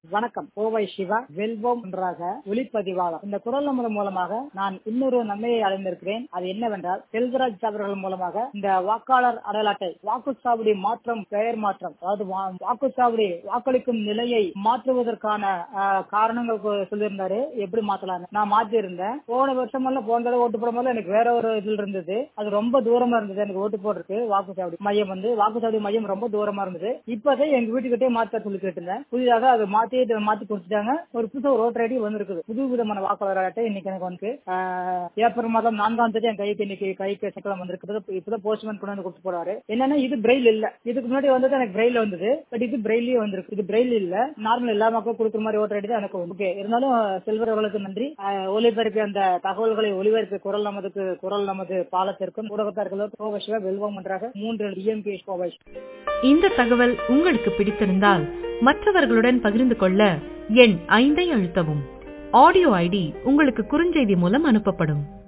வணக்கம் கோவை சிவா வெல்வோம் ஒன்றாக ஒளிப்பதிவாளர் இந்த குரல் நமது மூலமாக நான் இன்னொரு நன்மையை அடைந்திருக்கிறேன் அது என்னவென்றால் செல்வராஜ் அவர்கள் மூலமாக இந்த வாக்காளர் அடையாள அட்டை வாக்குச்சாவடி மாற்றம் பெயர் மாற்றம் அதாவது வா- வாக்குச்சாவடி வாக்களிக்கும் நிலையை மாற்றுவதற்கான ஆஹ், காரணங்கள் கு- சொல்லியிருந்தாரு எப்படி மாத்தலாம் நான் மாத்தி இருந்தேன் போன வருஷம் எல்லாம் போன தடவை ஓட்டு போடும் போது எனக்கு வேற ஒரு இதுல இருந்தது அது ரொம்ப தூரமா இருந்தது எனக்கு ஓட்டு போடுறதுக்கு வாக்குச்சாவடி மையம் வந்து வாக்குச்சாவடி மையம் ரொம்ப தூரமா இருந்தது இப்பதே எங்க வீட்டுக்கிட்டே மாத்த சொல்லி கேட்டிருந்தேன் புதிதாக அதை மாத்தி இதை மாத்தி கொடுத்துட்டாங்க ஒரு புது ஒரு ஓட்டர் ஐடி வந்திருக்குது புது விதமான வாக்காளர் அட்டை இன்னைக்கு எனக்கு வந்து ஆஹ், ஏப்ரல் மாதம் நான்காம் தேதி என் கைக்கு இன்னைக்கு கைக்கு சக்கரம் வந்திருக்குது இப்பதான் போஸ்ட்மேன் கொண்டு வந்து கொடுத்து போறாரு என்னன்னா இது பிரெயில் இல்ல இதுக்கு முன்னாடி வந்தது எனக்கு பிரெயில் வந்தது பட் இது பிரெயிலே வந்திருக்கு இது பிரெயில் இல்ல நார்மல் எல்லா மக்களும் கொடுக்குற மாதிரி ஓட்டர் ஐடி தான் எனக்கு ஓகே இருந்தாலும் செல்வர் அவர்களுக்கு நன்றி ஆஹ், ஒலிபரப்பிய அந்த தகவல்களை ஒலிபரப்பிய குரல் நமதுக்கு குரல் நமது பாலத்திற்கும் ஊடகத்தார்களுக்கும் கோவை சிவா வெல்வம் ஒன்றாக மூன்று டிஎம்கே கோவை இந்த தகவல் உங்களுக்கு பிடித்திருந்தால் மற்றவர்களுடன் பகிர்ந்து கொள்ள எண் ஐந்தை அழுத்தவும் ஆடியோ ஐடி உங்களுக்கு குறுஞ்செய்தி மூலம் அனுப்பப்படும்